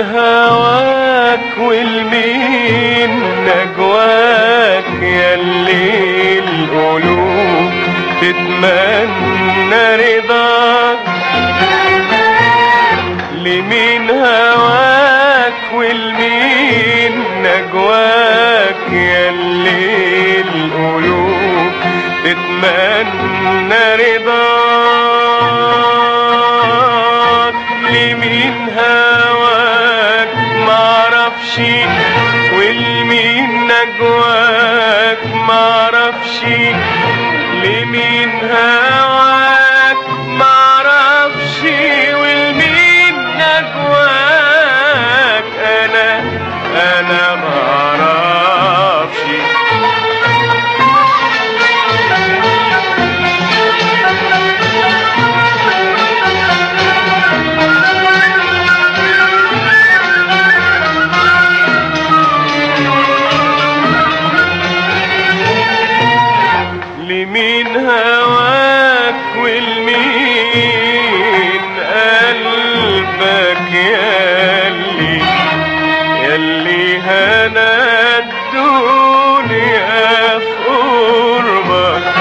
هواك والمين نجواك ياللي القلوب تتمنى رضاك لمين هواك والمين نجواك ياللي القلوب تتمنى رضاك لمين هواك معرفش والمين نجواك معرفش لمين هواك معرفش والمين نجواك انا انا معرفش لمين هواك والمين قلبك ياللي ياللي هنا الدنيا في قربك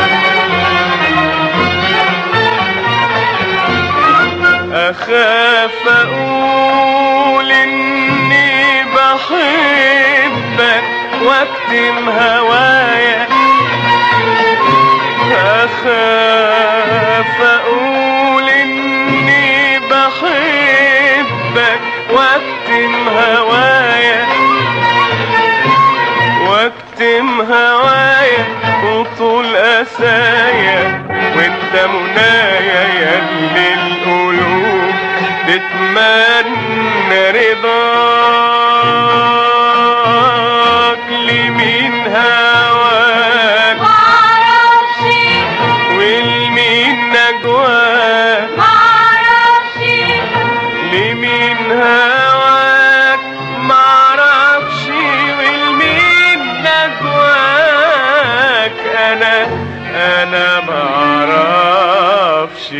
أخاف أقول إني بحبك واكتم هوايا أخاف أقول إني بحبك واكتم هوايا واكتم هوايا وطول أسايا وانت منايا ياللي القلوب تتمنى رضاك لمين هواك معرفش والمين نجواك معرفش لمين هواك معرفش والمين نجواك انا انا معرفش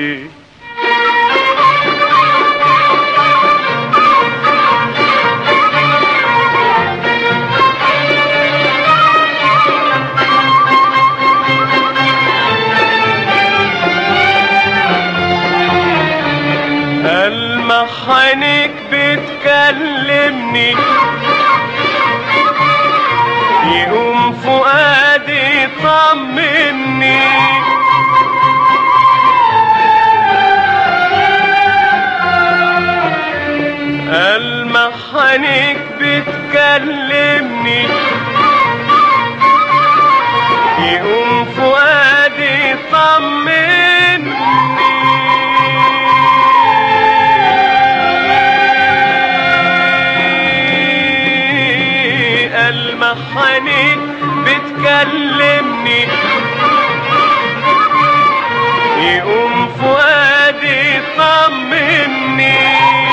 ألمح عينيك بتكلمني يقوم فؤادي طمني ألمح عينيك بتكلمني يقوم فؤادي طمني ألمح عينيك بتكلمني يقوم فؤادي طمني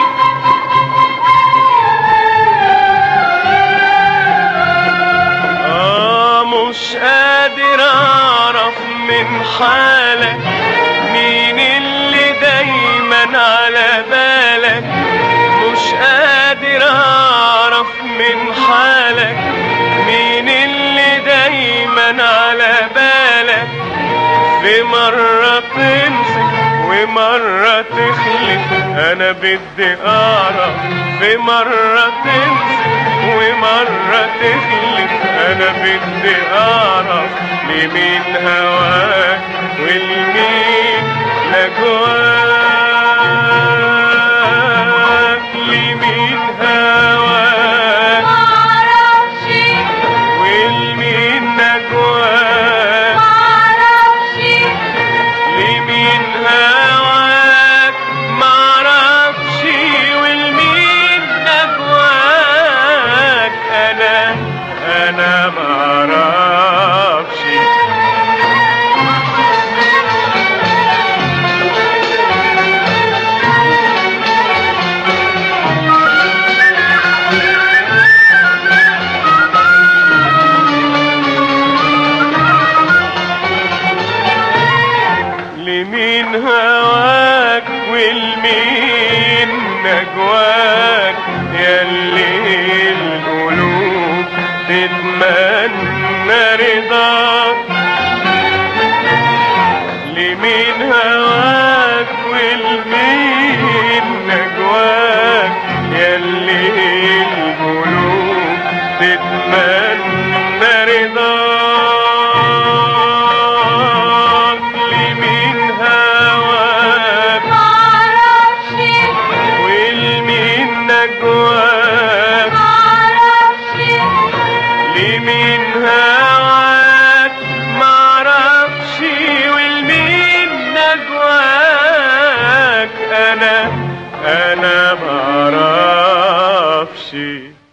آه مش قادر أعرف من حالك مين اللي دايما على بالك مش قادر أعرف من حالك مين اللي دايما على بالك في مرة تنسى ومرة تخلف أنا بدي أعرف في مرة تنسى ومرة تخلف أنا بدي أعرف لمين هواك والمين نجواك لمين هواك معرفش والمين نجواك معرفش لمين هواك معرفش والمين نجواك انا انا معرفش لمين هواك والمين نجواك يلي القلوب تتمنى رضاك لمين هواك والمين نجواك يلي القلوب تتمنى رضاك لمين هواك معرفش والمين نجواك معرفش لمين هواك معرفش والمين نجواك انا انا معرفش